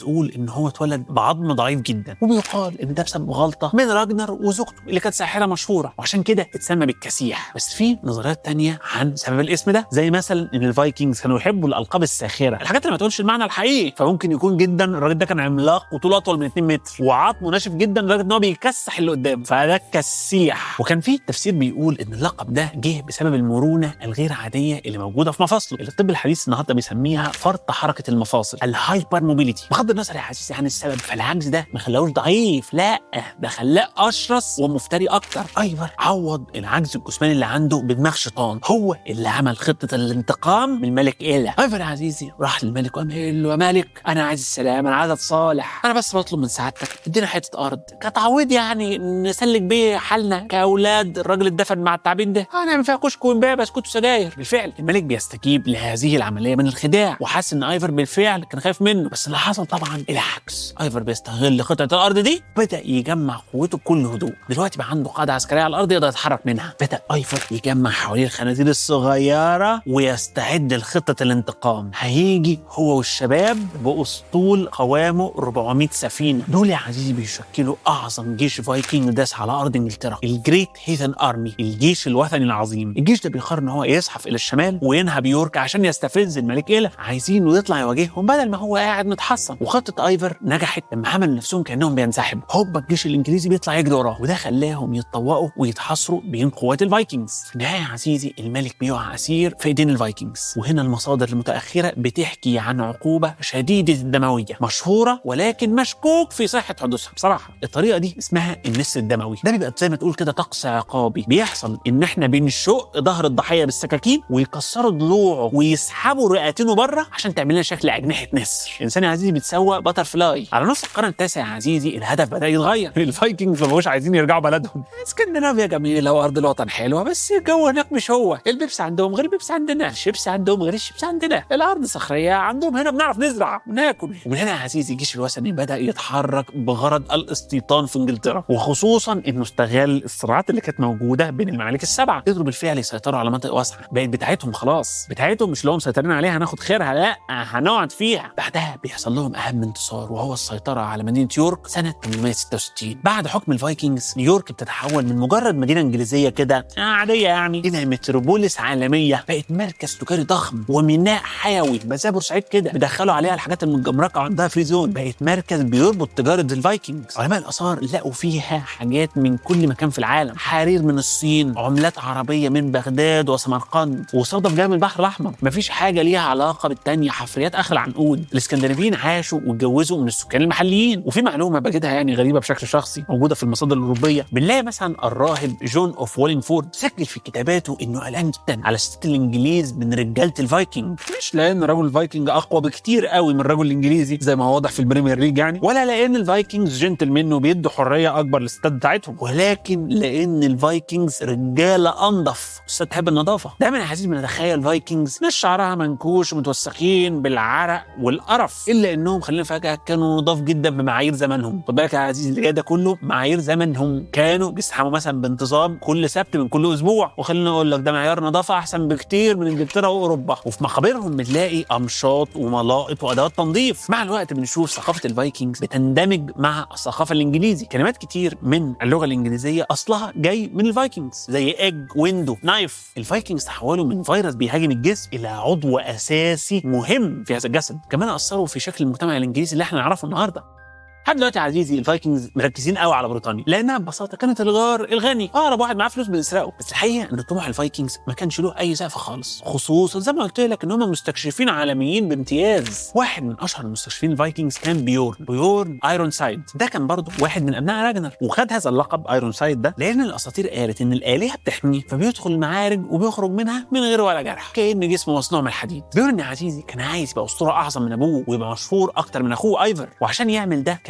[SPEAKER 2] هو اتولد بعظم ضعيف جدا وبيقال ان ده بسبب غلطه من راجنر وزوجته اللي كانت ساحره مشهوره وعشان كده اتسمى بالكسيح بس في نظريات تانية عن سبب الاسم ده زي مثلا ان الفايكنجز كانوا يحبوا الالقاب الساخره الحاجات اللي ما تقولش المعنى الحقيقي فممكن يكون جدا الراجل ده كان عملاق وطوله اطول من 2 متر وعظمه ناشف جدا لدرجه ان هو بيكسح اللي قدامه فده الكسيح وكان في تفسير بيقول ان اللقب ده جه بسبب المرونه الغير عاديه اللي موجوده في مفاصله اللي الطب الحديث النهارده بيسميها فرط حركه المفاصل الهايبر موبيليتي بغض النظر يا عزيزي عن السبب فالعجز ده ما خلاهوش ضعيف لا ده خلاه اشرس ومفتري اكتر ايفر عوض العجز الجسماني اللي عنده بدماغ شيطان هو اللي عمل خطه الانتقام من الملك ايلا ايفر يا عزيزي راح للملك وقام قال له يا ملك انا عايز السلام انا عايز اتصالح انا بس بطلب من سعادتك ادينا حته ارض كتعويض يعني نسلك بيه حالنا كاولاد الراجل اتدفن مع التعبين ده هنعمل فيها كشك ونبيع بسكوت وسجاير بالفعل الملك بيستجيب لهذه العمليه من الخداع وحس ان ايفر بالفعل كان خايف منه بس اللي حصل طبعا العكس ايفر بيستغل قطعه الارض دي بدا يجمع قوته بكل هدوء دلوقتي بقى عنده قاعده عسكريه على الارض يقدر يتحرك منها بدا ايفر يجمع حواليه الخنازير الصغيره ويستعد لخطه الانتقام هيجي هو والشباب باسطول قوامه 400 سفينه دول يا عزيزي بيشكلوا اعظم جيش فايكنج داس على ارض انجلترا الجريت هيثن ارمي الجيش الوثني العظيم الجيش ده بيقرر ان هو يزحف الى الشمال وينهى بيورك عشان يستفز الملك ايلا عايزينه يطلع يواجههم بدل ما هو قاعد متحصن وخطه ايفر نجحت لما عملوا نفسهم كانهم بينسحبوا هوبا الجيش الانجليزي بيطلع يجري وراه وده خلاهم يتطوقوا ويتحاصروا بين قوات الفايكنجز في النهايه يا عزيزي الملك بيقع اسير في ايدين الفايكنجز وهنا المصادر المتاخره بتحكي عن عقوبه شديده الدمويه مشهوره ولكن مشكوك في صحه حدوثها بصراحه الطريقه دي اسمها النس الدموي ده بيبقى زي ما تقول كده طقس عقابي بيحصل ان احنا بنشق ظهر الضحيه بالسكاكين ويكسروا ضلوعه ويسحبوا رئتينه بره عشان تعمل لنا شكل اجنحه نسر الانسان يا عزيزي بيتسوى باتر فلاي على نص القرن التاسع يا عزيزي الهدف بدا يتغير الفايكنجز ما بقوش عايزين يرجعوا بلدهم اسكندنافيا جميله وارض الوطن حلوه بس الجو هناك مش هو البيبس عندهم غير البيبس عندنا الشيبس عندهم غير الشيبس عندنا الارض صخريه عندهم هنا بنعرف نزرع وناكل ومن هنا يا عزيزي الجيش الوثني بدا يتحرك بغرض الاستيطان في انجلترا وخصوصا انه استغل الصراعات اللي كانت موجوده بين الممالك السبعه قدروا بالفعل يسيطروا على مناطق واسعه بقت بتاعتهم خلاص بتاعتهم مش اللي هم مسيطرين عليها هناخد خيرها لا هنقعد فيها بعدها بيحصل لهم اهم انتصار وهو السيطره على مدينه يورك سنه 866 بعد حكم الفايكنجز نيويورك بتتحول من مجرد مدينه انجليزيه كده عاديه يعني الى متروبوليس عالميه بقت مركز تجاري ضخم وميناء حيوي بس زي بورسعيد كده بيدخلوا عليها الحاجات المتجمركه وعندها فري زون بقت مركز بيربط تجاره الفايكنجز علماء الاثار لقوا فيها حاجات من كل مكان في العالم حرير من الصين عملات عربيه من بغداد وسمرقند وصدف جايه من البحر الاحمر مفيش حاجه ليها علاقه بالتانيه حفريات اخر العنقود الاسكندنافيين عاشوا واتجوزوا من السكان المحليين وفي معلومه بجدها يعني غريبه بشكل شخصي موجوده في المصادر الاوروبيه بنلاقي مثلا الراهب جون اوف وولينفورد سجل في كتاباته انه قلقان جدا على ست الانجليز من رجاله الفايكنج مش لان رجل الفايكنج اقوى بكتير قوي من الرجل الانجليزي زي ما هو واضح في البريمير ليج يعني ولا لان الفايكنجز جنتل منه بيدوا حريه اكبر للستات بتاعتهم ولكن لان الفايكنجز رجاله انضف الستات تحب النظافه دايما يا عزيزي بنتخيل الفايكنجز ناس شعرها منكوش ومتوسخين بالعرق والقرف الا انهم خلينا فجاه كانوا نضاف جدا بمعايير زمانهم خد بالك يا عزيزي اللي جاي ده كله معايير زمانهم كانوا بيستحموا مثلا بانتظام كل سبت من كل اسبوع وخلينا اقول لك ده معيار نظافه احسن بكتير من انجلترا واوروبا وفي مقابرهم بنلاقي امشاط وملائط وادوات تنظيف مع الوقت بنشوف ثقافه الفايكنجز بتندمج مع الثقافه الانجليزي كلمات كتير من اللغه الانجليزيه اصلها جاي من الفايكنجز زي ايج ويندو نايف الفايكنجز تحولوا من فيروس بيهاجم الجسم الى عضو اساسي مهم في هذا الجسد كمان اثروا في شكل المجتمع الانجليزي اللي احنا نعرفه النهارده لحد دلوقتي يا عزيزي الفايكنجز مركزين قوي على بريطانيا لانها ببساطه كانت الغار الغني اقرب واحد معاه فلوس بنسرقه بس الحقيقه ان طموح الفايكنجز ما كانش له اي سقف خالص خصوصا زي ما قلت لك ان هم مستكشفين عالميين بامتياز واحد من اشهر المستكشفين الفايكنجز كان بيورن بيورن ايرون سايد ده كان برضه واحد من ابناء راجنر وخد هذا اللقب ايرون سايد ده لان الاساطير قالت ان الالهه بتحميه فبيدخل المعارك وبيخرج منها من غير ولا جرح كان جسمه مصنوع من الحديد بيورن يا عزيزي كان عايز يبقى اسطوره اعظم من ابوه ويبقى مشهور اكتر من اخوه ايفر وعشان يعمل ده كان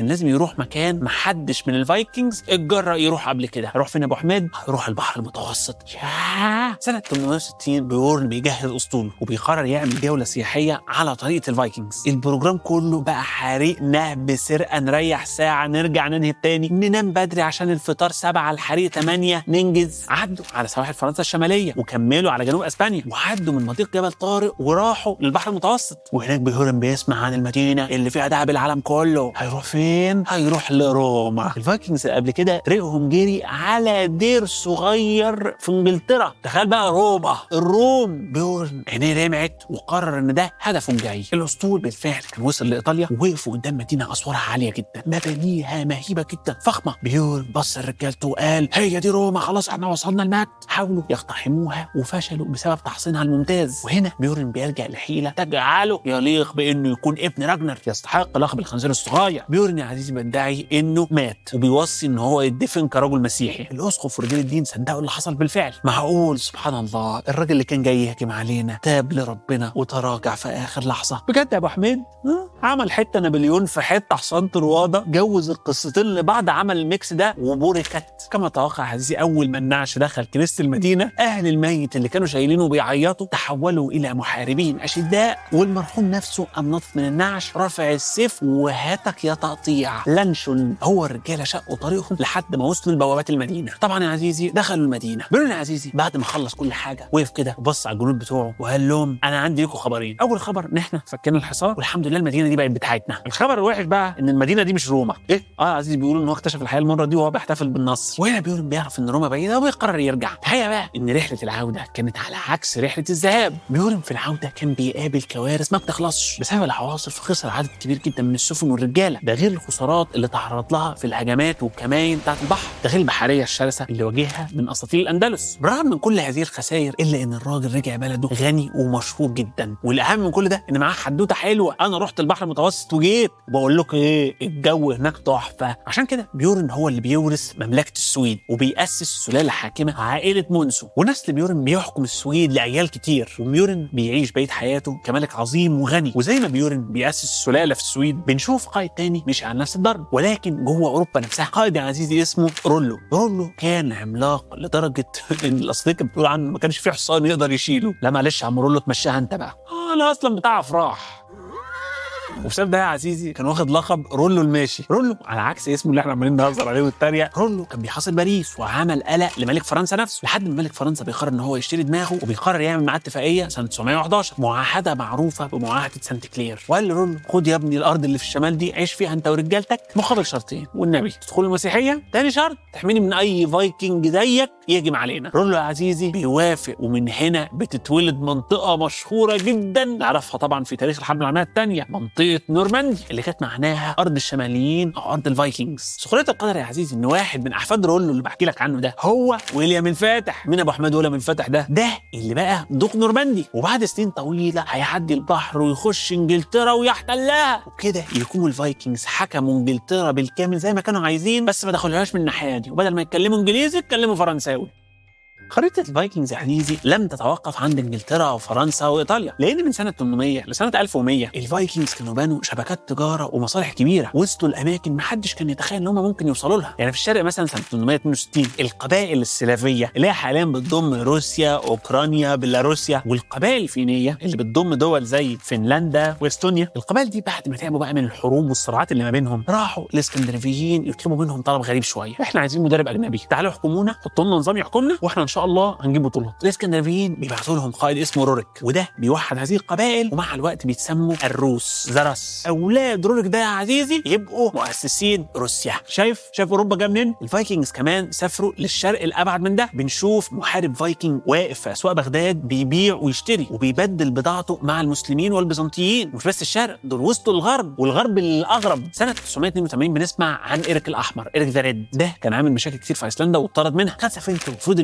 [SPEAKER 2] كان لازم يروح مكان محدش من الفايكنجز اتجرأ يروح قبل كده هيروح فين يا ابو حميد هيروح البحر المتوسط ياه سنه 860 بيورن بيجهز اسطوله وبيقرر يعمل جوله سياحيه على طريقه الفايكنجز البروجرام كله بقى حريق نهب سرقه نريح ساعه نرجع ننهب تاني ننام بدري عشان الفطار سبعة الحريق 8 ننجز عدوا على سواحل فرنسا الشماليه وكملوا على جنوب اسبانيا وعدوا من مضيق جبل طارق وراحوا للبحر المتوسط وهناك بيهورن بيسمع عن المدينه اللي فيها دهب العالم كله هيروح فين هيروح لروما الفايكنجز اللي قبل كده رقهم جري على دير صغير في انجلترا تخيل بقى روما الروم بيورن عينيه لمعت وقرر ان ده هدفه الجاي الاسطول بالفعل كان وصل لايطاليا ووقفوا قدام مدينه اسوارها عاليه جدا مبانيها مهيبه جدا فخمه بيورن بص لرجالته وقال هي دي روما خلاص احنا وصلنا المات حاولوا يقتحموها وفشلوا بسبب تحصينها الممتاز وهنا بيورن بيلجا لحيله تجعله يليق بانه يكون ابن راجنر يستحق لقب الخنزير الصغير بيورن يا عزيزي بيدعي انه مات وبيوصي ان هو يدفن كرجل مسيحي الاسقف ورجال الدين صدقوا اللي حصل بالفعل معقول سبحان الله الراجل اللي كان جاي يهجم علينا تاب لربنا وتراجع في اخر لحظه بجد يا ابو حميد ها؟ عمل حته نابليون في حته حصان طروادة جوز القصتين لبعض عمل الميكس ده وبركت كما توقع عزيزي اول ما النعش دخل كنيسه المدينه اهل الميت اللي كانوا شايلينه وبيعيطوا تحولوا الى محاربين اشداء والمرحوم نفسه قام نط من النعش رافع السيف وهاتك يا تقطيع لانشون هو الرجاله شقوا طريقهم لحد ما وصلوا لبوابات المدينه طبعا يا عزيزي دخلوا المدينه بيقولوا يا عزيزي بعد ما خلص كل حاجه وقف كده وبص على الجنود بتوعه وقال لهم انا عندي لكم خبرين اول خبر ان احنا فكينا الحصار والحمد لله المدينه دي بقت بتاعتنا الخبر الوحش بقى ان المدينه دي مش روما ايه اه يا عزيزي بيقولوا ان هو اكتشف الحياه المره دي وهو بيحتفل بالنصر وهنا بيقول بيعرف ان روما بعيده وبيقرر يرجع الحقيقه بقى ان رحله العوده كانت على عكس رحله الذهاب بيقول إن في العوده كان بيقابل كوارث ما بتخلصش بسبب العواصف خسر عدد كبير جدا من السفن والرجاله ده غير الخسارات اللي تعرض لها في الهجمات والكمائن بتاعت البحر ده غير البحريه الشرسه اللي واجهها من اساطيل الاندلس بالرغم من كل هذه الخسائر الا ان الراجل رجع بلده غني ومشهور جدا والاهم من كل ده ان معاه حدوته حلوه انا رحت البحر المتوسط وجيت وبقول لكم ايه الجو هناك تحفه عشان كده بيورن هو اللي بيورث مملكه السويد وبيأسس سلاله حاكمه عائله مونسو ونسل بيورن بيحكم السويد لاجيال كتير وبيورن بيعيش بقيه حياته كملك عظيم وغني وزي ما بيورن بيأسس سلاله في السويد بنشوف قائد تاني مشي على نفس الضرب ولكن جوه اوروبا نفسها قائد يا عزيزي اسمه رولو رولو كان عملاق لدرجه ان الاصدقاء كانت بتقول عنه ما كانش في حصان يقدر يشيله لا معلش يا عم رولو تمشيها انت بقى آه انا اصلا بتاع افراح وبسبب ده يا عزيزي كان واخد لقب رولو الماشي رولو على عكس اسمه اللي احنا عمالين نهزر عليه ونتريق رولو كان بيحاصر باريس وعمل قلق لملك فرنسا نفسه لحد ما ملك فرنسا بيقرر ان هو يشتري دماغه وبيقرر يعمل معاه اتفاقيه سنه 911 معاهده معروفه بمعاهده سانت كلير وقال لرولو خد يا ابني الارض اللي في الشمال دي عيش فيها انت ورجالتك مقابل شرطين والنبي تدخل المسيحيه تاني شرط تحميني من اي فايكنج زيك يهجم علينا رولو يا عزيزي بيوافق ومن هنا بتتولد منطقه مشهوره جدا نعرفها طبعا في تاريخ الحرب العالميه الثانيه منطقه نورماندي اللي كانت معناها ارض الشماليين او ارض الفايكنجز سخريه القدر يا عزيزي ان واحد من احفاد رولو اللي بحكي لك عنه ده هو ويليام الفاتح مين ابو احمد ويليام الفاتح ده ده اللي بقى دوق نورماندي وبعد سنين طويله هيعدي البحر ويخش انجلترا ويحتلها وكده يكونوا الفايكنجز حكموا انجلترا بالكامل زي ما كانوا عايزين بس ما دخلوهاش من الناحيه دي وبدل ما يتكلموا انجليزي اتكلموا فرنساوي خريطة الفايكنجز يا عزيزي لم تتوقف عند انجلترا وفرنسا وايطاليا لان من سنة 800 لسنة 1100 الفايكنجز كانوا بنوا شبكات تجارة ومصالح كبيرة وصلوا لاماكن ما حدش كان يتخيل ان هم ممكن يوصلوا لها يعني في الشرق مثلا سنة 862 القبائل السلافية اللي هي حاليا بتضم روسيا اوكرانيا بيلاروسيا والقبائل الفينية اللي بتضم دول زي فنلندا واستونيا القبائل دي بعد ما تعبوا بقى من الحروب والصراعات اللي ما بينهم راحوا الاسكندنافيين يطلبوا منهم طلب غريب شوية احنا عايزين مدرب اجنبي تعالوا احكمونا حطوا لنا نظام يحكمنا واحنا ان شاء الله هنجيب بطولات الاسكندنافيين بيبعتوا لهم قائد اسمه روريك وده بيوحد هذه القبائل ومع الوقت بيتسموا الروس زرس اولاد روريك ده يا عزيزي يبقوا مؤسسين روسيا شايف شايف اوروبا جايه منين الفايكنجز كمان سافروا للشرق الابعد من ده بنشوف محارب فايكنج واقف في اسواق بغداد بيبيع ويشتري وبيبدل بضاعته مع المسلمين والبيزنطيين مش بس الشرق دول وسطوا الغرب والغرب الاغرب سنه 982 بنسمع عن ايريك الاحمر ايريك ذا ريد ده كان عامل مشاكل كتير في ايسلندا واتطرد منها خد سفينته وفضل ماشي ناحيه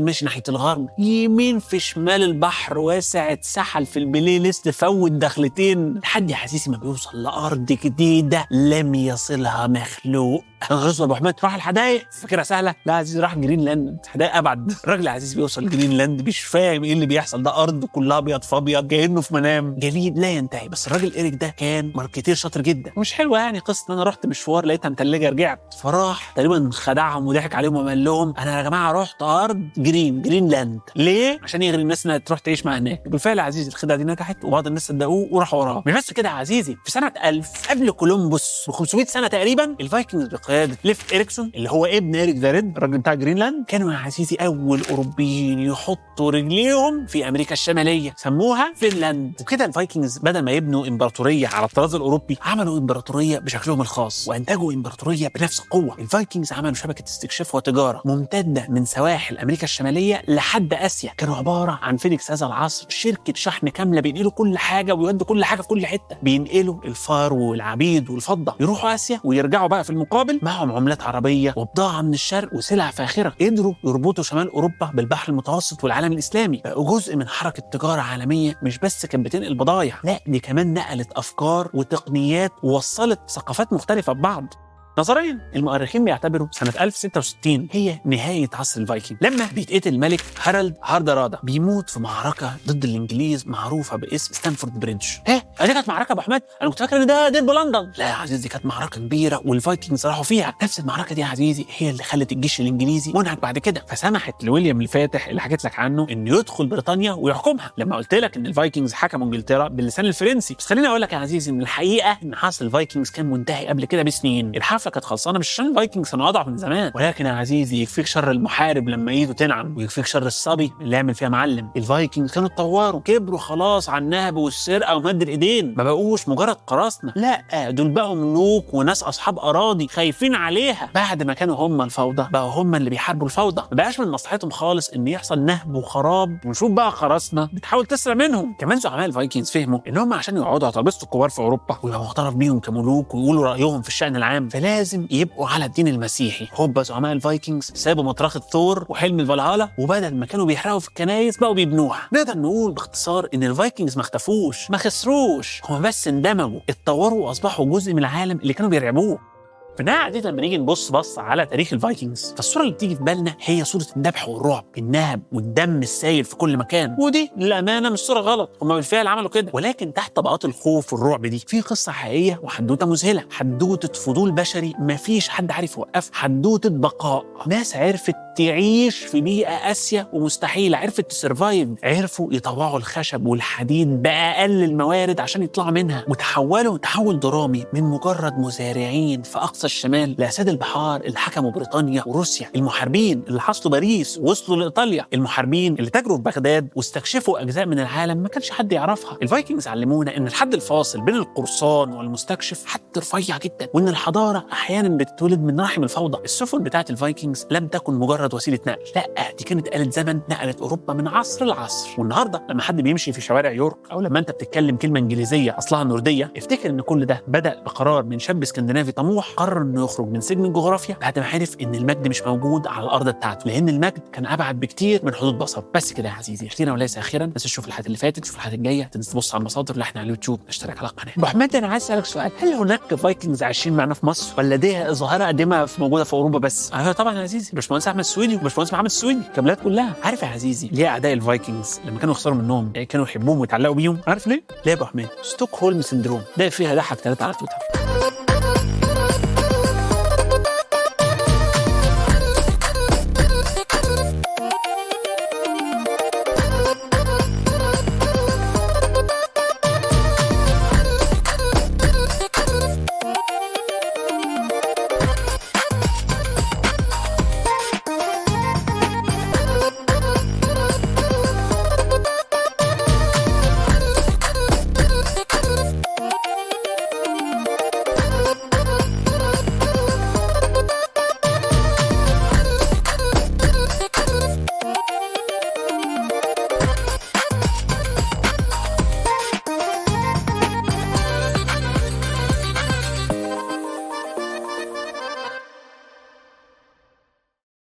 [SPEAKER 2] الغرب يمين في شمال البحر واسع اتسحل في البلاي ليست فوت دخلتين لحد يا حسيسي ما بيوصل لارض جديده لم يصلها مخلوق غصب ابو حميد راح الحدائق فكره سهله لا يا عزيزي راح جرينلاند حدائق ابعد الراجل العزيز بيوصل جرينلاند مش فاهم ايه اللي بيحصل ده ارض كلها ابيض في ابيض كانه في منام جليد لا ينتهي بس الراجل ايريك ده كان ماركتير شاطر جدا ومش حلوه يعني قصه ان انا رحت مشوار لقيتها متلجه رجعت فراح تقريبا خدعهم وضحك عليهم وقال لهم انا يا جماعه رحت ارض جرين جرينلاند ليه عشان يغري الناس انها تروح تعيش مع هناك بالفعل يا عزيزي الخدعه دي نجحت وبعض الناس صدقوه وراحوا وراه مش بس كده يا عزيزي في سنه 1000 قبل كولومبوس ب 500 سنه تقريبا الفايكنجز بقياده ليف إيريكسون اللي هو ابن إيريك ذا ريد الراجل بتاع جرينلاند كانوا يا عزيزي أول أوروبيين يحطوا رجليهم في أمريكا الشمالية سموها فنلاند وكده الفايكنجز بدل ما يبنوا إمبراطورية على الطراز الأوروبي عملوا إمبراطورية بشكلهم الخاص وأنتجوا إمبراطورية بنفس القوة الفايكنجز عملوا شبكة استكشاف وتجارة ممتدة من سواحل أمريكا الشمالية لحد آسيا كانوا عبارة عن فينيكس هذا العصر شركة شحن كاملة بينقلوا كل حاجة ويودوا كل حاجة في كل حتة بينقلوا الفارو والعبيد والفضة يروحوا آسيا ويرجعوا بقى في المقابل معهم عملات عربية وبضاعة من الشرق وسلع فاخرة قدروا يربطوا شمال أوروبا بالبحر المتوسط والعالم الإسلامي بقوا جزء من حركة تجارة عالمية مش بس كانت بتنقل بضايع لا دي كمان نقلت أفكار وتقنيات ووصلت ثقافات مختلفة ببعض نظريا المؤرخين بيعتبروا سنة 1066 هي نهاية عصر الفايكنج لما بيتقتل الملك هارالد هاردرادا بيموت في معركة ضد الإنجليز معروفة باسم ستانفورد بريدج ها دي كانت معركة يا أبو أحمد أنا كنت فاكر إن ده ديربو لندن لا يا عزيزي دي كانت معركة كبيرة والفايكنجز راحوا فيها نفس المعركة دي يا عزيزي هي اللي خلت الجيش الإنجليزي منهك بعد كده فسمحت لويليام الفاتح اللي حكيت لك عنه إنه يدخل بريطانيا ويحكمها لما قلت لك إن الفايكنجز حكموا إنجلترا باللسان الفرنسي بس خليني أقول لك يا عزيزي إن الحقيقة إن عصر الفايكنجز كان منتهي قبل كده بسنين الحفلة كانت خلصانة مش عشان الفايكنجز كانوا اضعف من زمان ولكن يا عزيزي يكفيك شر المحارب لما ايده تنعم ويكفيك شر الصبي اللي يعمل فيها معلم الفايكنجز كانوا اتطوروا كبروا خلاص على النهب والسرقه ومد الايدين ما بقوش مجرد قراصنه لا دول بقوا ملوك وناس اصحاب اراضي خايفين عليها بعد ما كانوا هم الفوضى بقوا هم اللي بيحاربوا الفوضى ما بقاش من مصلحتهم خالص ان يحصل نهب وخراب ونشوف بقى قراصنه بتحاول تسرق منهم كمان زعماء الفايكنجز فهموا ان هم عشان يقعدوا على ترابيزه الكبار في اوروبا ويبقى معترف بيهم كملوك ويقولوا رايهم في الشان العام فلازم يبقوا على الدين المسيحي هوبا زعماء الفايكنجز سابوا مطرقه ثور وحلم الفالهالا وبدل ما كانوا بيحرقوا في الكنايس بقوا بيبنوها نقدر نقول باختصار ان الفايكنجز ما اختفوش ما خسروش هم بس اندمجوا اتطوروا واصبحوا جزء من العالم اللي كانوا بيرعبوه في النهايه دي لما نيجي نبص بص على تاريخ الفايكنجز فالصوره اللي بتيجي في بالنا هي صوره الذبح والرعب النهب والدم السايل في كل مكان ودي للامانه مش صوره غلط هم بالفعل عملوا كده ولكن تحت طبقات الخوف والرعب دي في قصه حقيقيه وحدوته مذهله حدوته فضول بشري مفيش حد عارف يوقفها حدوته بقاء ناس عرفت تعيش في بيئه قاسيه ومستحيله عرفت تسرفايف عرفوا يطوعوا الخشب والحديد باقل الموارد عشان يطلعوا منها وتحولوا تحول درامي من مجرد مزارعين في اقصى الشمال لاساد البحار اللي حكموا بريطانيا وروسيا المحاربين اللي حصلوا باريس ووصلوا لايطاليا المحاربين اللي تاجروا في بغداد واستكشفوا اجزاء من العالم ما كانش حد يعرفها الفايكنجز علمونا ان الحد الفاصل بين القرصان والمستكشف حد رفيع جدا وان الحضاره احيانا بتتولد من رحم الفوضى السفن بتاعت الفايكنجز لم تكن مجرد وسيله نقل لا دي كانت آلة زمن نقلت اوروبا من عصر لعصر والنهارده لما حد بيمشي في شوارع يورك او لما انت بتتكلم كلمه انجليزيه اصلها نورديه افتكر ان كل ده بدا بقرار من شاب اسكندنافي طموح قرر انه يخرج من سجن الجغرافيا بعد ما عرف ان المجد مش موجود على الارض بتاعته لان المجد كان ابعد بكتير من حدود بصره بس كده يا عزيزي اخيرا وليس اخيرا بس تشوف الحلقات اللي فاتت تشوف الحلقات الجايه تنزل تبص على المصادر اللي احنا على اليوتيوب اشترك على القناه ابو حماد انا عايز اسالك سؤال هل هناك فايكنجز عايشين معانا في مصر ولا دي ظاهره قديمه في موجوده في اوروبا بس ايوه طبعا يا عزيزي باشمهندس احمد السويدي وباشمهندس محمد السويدي الكاملات كلها عارف يا عزيزي ليه اعداء الفايكنجز لما كانوا يخسروا منهم كانوا يحبوهم ويتعلقوا بيهم عارف ليه ليه يا ابو حماد ستوك هولم سندروم ده فيها ضحك ثلاثه على تويتر